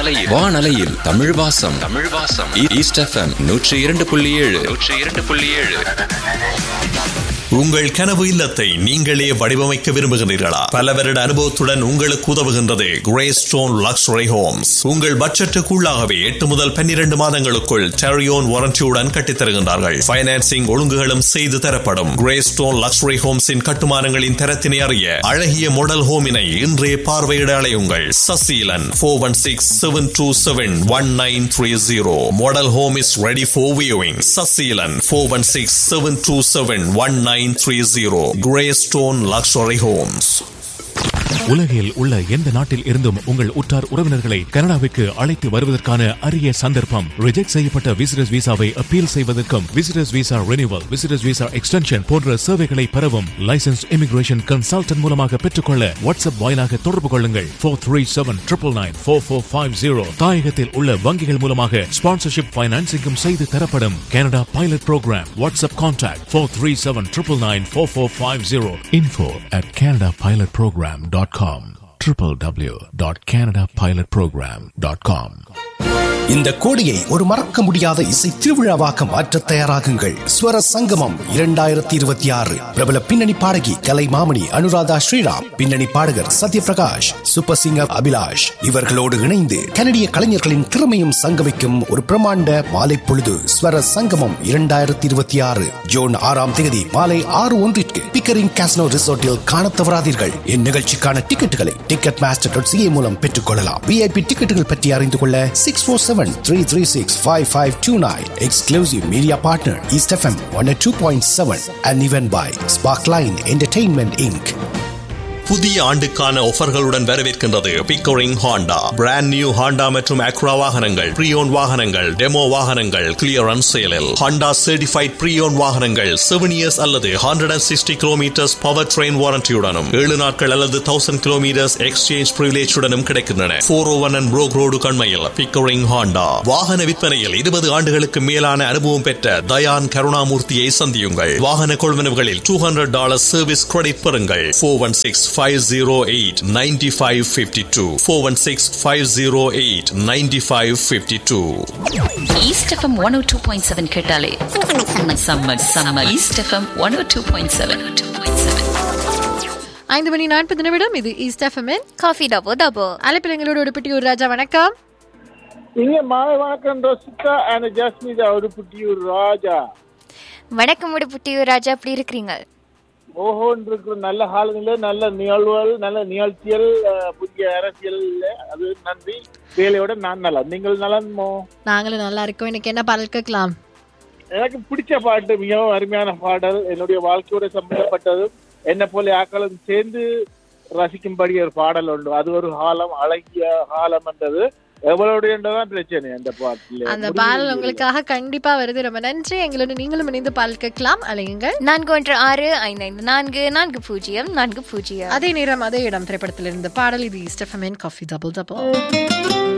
வானலையில் வானலையில் தமிழ் வாசம் தமிழ் வாசம் ஈஸ்ட் எஃப்எம் நூற்றி இரண்டு புள்ளி ஏழு நூற்றி இரண்டு புள்ளி ஏழு உங்கள் கனவு இல்லத்தை நீங்களே வடிவமைக்க விரும்புகிறீர்களா பல வருட அனுபவத்துடன் உங்களுக்கு உதவுகின்றது கிரே ஸ்டோன் லக்ஸுரி ஹோம்ஸ் உங்கள் பட்ஜெட்டுக்குள்ளாகவே எட்டு முதல் பன்னிரண்டு மாதங்களுக்குள் டெரியோன் வாரண்டியுடன் கட்டித்தருகின்றார்கள் பைனான்சிங் ஒழுங்குகளும் செய்து தரப்படும் கிரே ஸ்டோன் லக்ஸுரி ஹோம்ஸின் கட்டுமானங்களின் தரத்தினை அறிய அழகிய மாடல் ஹோமினை இன்றே பார்வையிட அலையுங்கள் Saseelan four one six seven two seven one nine three zero model home is ready for viewing Saseelan four one six seven two seven one nine three zero grey stone luxury homes உலகில் உள்ள எந்த நாட்டில் இருந்தும் உங்கள் உற்றார் உறவினர்களை கனடாவிற்கு அழைத்து வருவதற்கான அரிய சந்தர்ப்பம் ரிஜெக்ட் செய்யப்பட்ட விசிட்டர்ஸ் விசாவை அப்பீல் செய்வதற்கும் visitors visa renewal visitors visa extension போன்ற சேவைகளை பெறவும் லைசன்ஸ் இமிகிரேஷன் கன்சல்டன்ட் மூலமாக பெற்றுக்கொள்ள வாட்ஸ்அப் வாயிலாக தொடர்பு கொள்ளுங்கள் four three seven triple nine four four five zero தாயகத்தில் உள்ள வங்கிகள் மூலமாக ஸ்பான்சர்ஷிப் பைனான்சிங்கும் செய்து தரப்படும் Canada pilot program WhatsApp contact four three seven triple nine four four five zero info at Canada pilot program dot com www.canadapilotprogram.com இந்த கோடியை ஒரு மறக்க முடியாத இசை திருவிழாவாக மாற்ற தயாராகுங்கள் ஸ்வர சங்கமம் இரண்டாயிரத்தி இருபத்தி ஆறு பிரபல பின்னணி பாடகி கலை மாமணி அனுராதா ஸ்ரீராம் பின்னணி பாடகர் சத்யபிரகாஷ் சூப்பர் சிங்கர் அபிலாஷ் இவர்களோடு இணைந்து கனடிய கலைஞர்களின் திறமையும் சங்கமிக்கும் ஒரு பிரமாண்ட மாலை பொழுது ஸ்வர சங்கமம் இரண்டாயிரத்தி இருபத்தி ஆறு ஜூன் ஆறாம் தேதி மாலை ஆறு ஒன்றிற்கு பிக்கரிங் கேஸ்னோ ரிசோர்ட்டில் காண தவறாதீர்கள் இந்நிகழ்ச்சிக்கான டிக்கெட்டுகளை டிக்கெட் மாஸ்டர் டாட் சிஏ மூலம் பெற்றுக் கொள்ளலாம் விஐபி டிக்கெட்டுகள் பற்றி அறிந்து கொள்ள six four seven three three six five five two nine exclusive media partner east FM one two point seven and event by spark line entertainment inc புதிய ஆண்டுக்கான ஆஃபர்களுடன் வரவேற்கின்றது Pickering Honda brand new Honda மற்றும் Acura வாகனங்கள் preowned வாகனங்கள் demo வாகனங்கள் clearance சேலில் Honda certified preowned வாகனங்கள் செவன் இயர்ஸ் அல்லது hundred and sixty kilometres power train வாரண்டியுடனும் ஏழு நாட்கள் அல்லது தௌசண்ட் கிலோமீட்டர்ஸ் எக்ஸ்சேஞ்ச் பிரிவிலேஜுடனும் கிடைக்கின்றன four O one and Brock road கண்மையில் பிக்கோரிங் ஹாண்டா வாகன விற்பனையில் இருபது ஆண்டுகளுக்கு மேலான அனுபவம் பெற்ற தயான் கருணாமூர்த்தியை சந்தியுங்கள் வாகன கொள்வனவுகளில் two hundred dollar service credit பெறுங்கள் four one six 508 9552 416 508 9552 east FM one O two point seven கேட்டாலே செம்ம செம்ம east FM one O two point seven two point seven ஐந்து மணி நாற்பது நிமிடம் இது ஈஸ்ட் எஃப்எம்என் காஃபி டபோ டபோ அழைப்பில் எங்களோட உடுப்பிட்டியூர் ராஜா வணக்கம் இங்க மாலை வணக்கம் ரோசிகா அண்ட் ஜஸ்மிதா உடுப்புட்டியூர் ராஜா வணக்கம் உடுப்புட்டியூர் ராஜா எப்படி இருக்கிறீங்க ஓஹோன்னு இருக்கிற நல்ல காலநிலை நல்ல நிகழ்வுகள் நல்ல நிகழ்ச்சிகள் அஹ், புதிய அரசியல் அது நன்றி வேலையோட நான் நல்லா நீங்கள் நலன்மோ நாங்களும் நல்லா இருக்கோம் இன்னைக்கு என்ன பாடல் கேட்கலாம் எனக்கு பிடிச்ச பாட்டு மிகவும் அருமையான பாடல் என்னுடைய வாழ்க்கையோட சம்பந்தப்பட்டது என்ன போல ஆக்களும் சேர்ந்து ரசிக்கும்படி ஒரு பாடல் உண்டு அது ஒரு காலம் அழகிய காலம் என்றது எவ்வளவுடையதான் பிரச்சனை அந்த பாட்டுல அந்த பாடல் உங்களுக்காக கண்டிப்பா வருது ரொம்ப நன்றி எங்களோட நீங்களும் இணைந்து பாடல் கேட்கலாம் அலையுங்கள் நான்கு ஒன்று ஆறு ஐந்து ஐந்து நான்கு நான்கு பூஜ்ஜியம் நான்கு பூஜ்ஜியம் அதே நேரம் அதே இடம் திரைப்படத்திலிருந்து பாடல் இது ஈஸ்ட் எஃப்எம்என் காஃபி டபுள் டபுள்